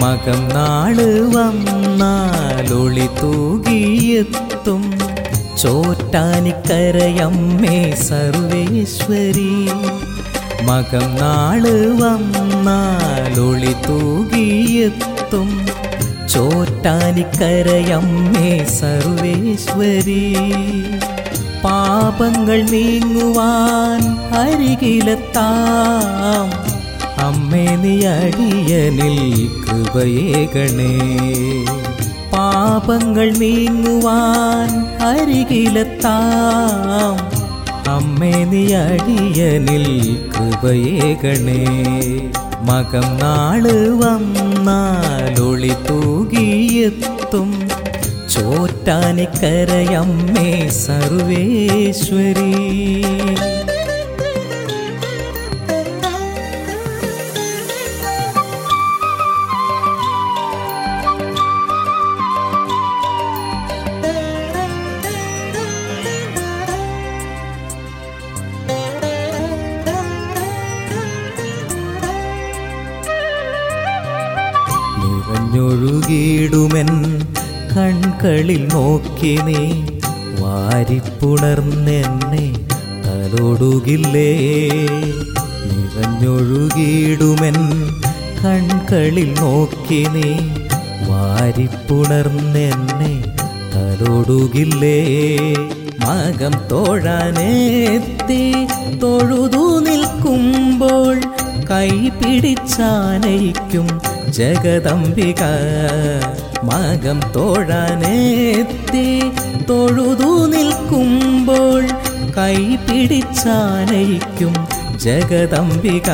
മകം നാള് വന്നാലൊളി തൂകിയെത്തും ചോറ്റാനിക്കരയമ്മേ സർവേശ്വരി മകം നാള് വന്നാലൊളി തൂകിയെത്തും ചോറ്റാനിക്കരയമ്മേ സർവേശ്വരി പാപങ്ങൾ നീങ്ങുവാൻ അരികിലെത്താം അമ്മേ നീ അടിയനിൽ കൃപയേകണേ പാപങ്ങൾ നീങ്ങുവാൻ അരികിലെത്താം അമ്മേ നീ അടിയനിൽ കൃപയേകണേ മകം നാള് വന്നാലൊളി തൂകിയെത്തും ചോറ്റാനിക്കരയമ്മേ സർവേശ്വരി നിറഞ്ഞൊഴുകിയിടുമെൻ കൺകളിൽ നോക്കി നീ വാരിപ്പുണർന്നെന്നെ തലോടുകില്ലേ നിറഞ്ഞൊഴുകിയിടുമെൻ കൺകളിൽ നോക്കി നീ വാരിപ്പുണർന്നെന്നെ തലോടുകില്ലേ മകം തോഴാനെത്തി തൊഴുതു നിൽക്കുമ്പോൾ കൈ പിടിച്ചാനയിക്കും ജഗദംബിക മകം തോഴാനെത്തി തൊഴുതു നിൽക്കുമ്പോൾ കൈ പിടിച്ചാനയിക്കും ജഗദംബിക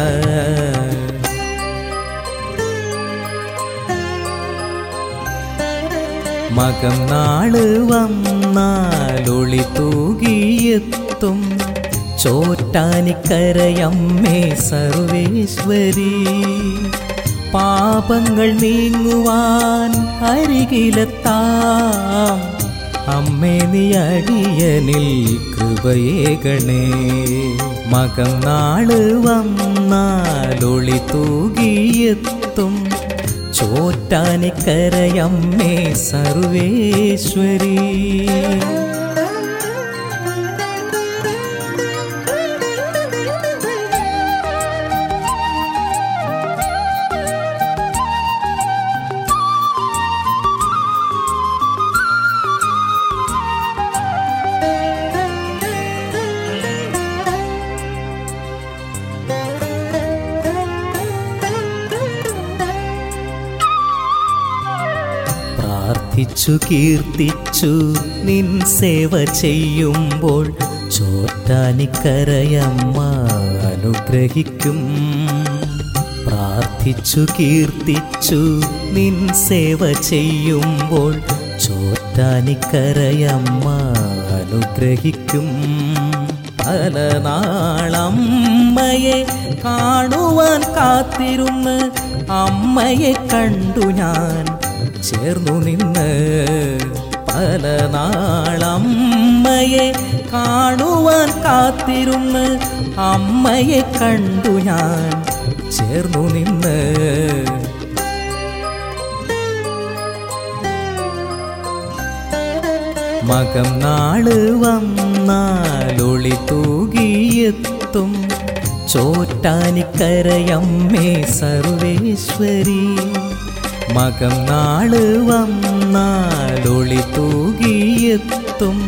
മകം നാള് വന്നാലൊളി തൂകിയെത്തും ചോറ്റാനിക്കരയമ്മേ സർവേശ്വരി പാപങ്ങൾ നീങ്ങുവാൻ അരികിലെത്താം അമ്മേ നീ അടിയനിൽ കൃപയേകണേ മകം നാള് വന്നാലൊളി തൂകിയെത്തും ചോറ്റാനിക്കരയമ്മേ സർവേശ്വരി പ്രാർത്ഥിച്ചു കീർത്തിച്ചു നിൻ സേവ ചെയ്യുമ്പോൾ ചോറ്റാനിക്കരയമ്മ അനുഗ്രഹിക്കും പ്രാർത്ഥിച്ചു കീർത്തിച്ചു നിൻ സേവ ചെയ്യുമ്പോൾ ചോറ്റാനിക്കരയമ്മ അനുഗ്രഹിക്കും പല നാളമ്മയെ കാണുവാൻ കാത്തിരുന്ന് അമ്മയെ കണ്ടു ഞാൻ ചേർന്നു നിന്ന് പല നാളമ്മയെ കാണുവാൻ കാത്തിരുന്ന് അമ്മയെ കണ്ടു ഞാൻ ചേർന്നു നിന്ന് മകം നാള് വന്നാലൊളി തൂകിയെത്തും ചോറ്റാനിക്കരയമ്മേ സർവേശ്വരി മകം നാള് വന്നാലൊളി തൂകിയെത്തും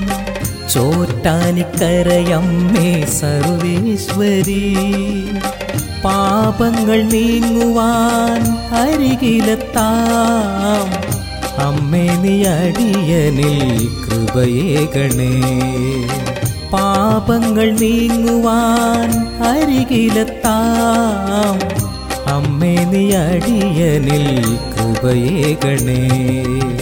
ചോറ്റാനിക്കരയമ്മേ സർവേശ്വരി പാപങ്ങൾ നീങ്ങുവാൻ അരികിലെത്താം അമ്മേ നീ അടിയനിൽ കൃപയേകണേ പാപങ്ങൾ നീങ്ങുവാൻ അരികിലെത്താം അമ്മേ നീ അടിയനിൽ കൃപയേകണേ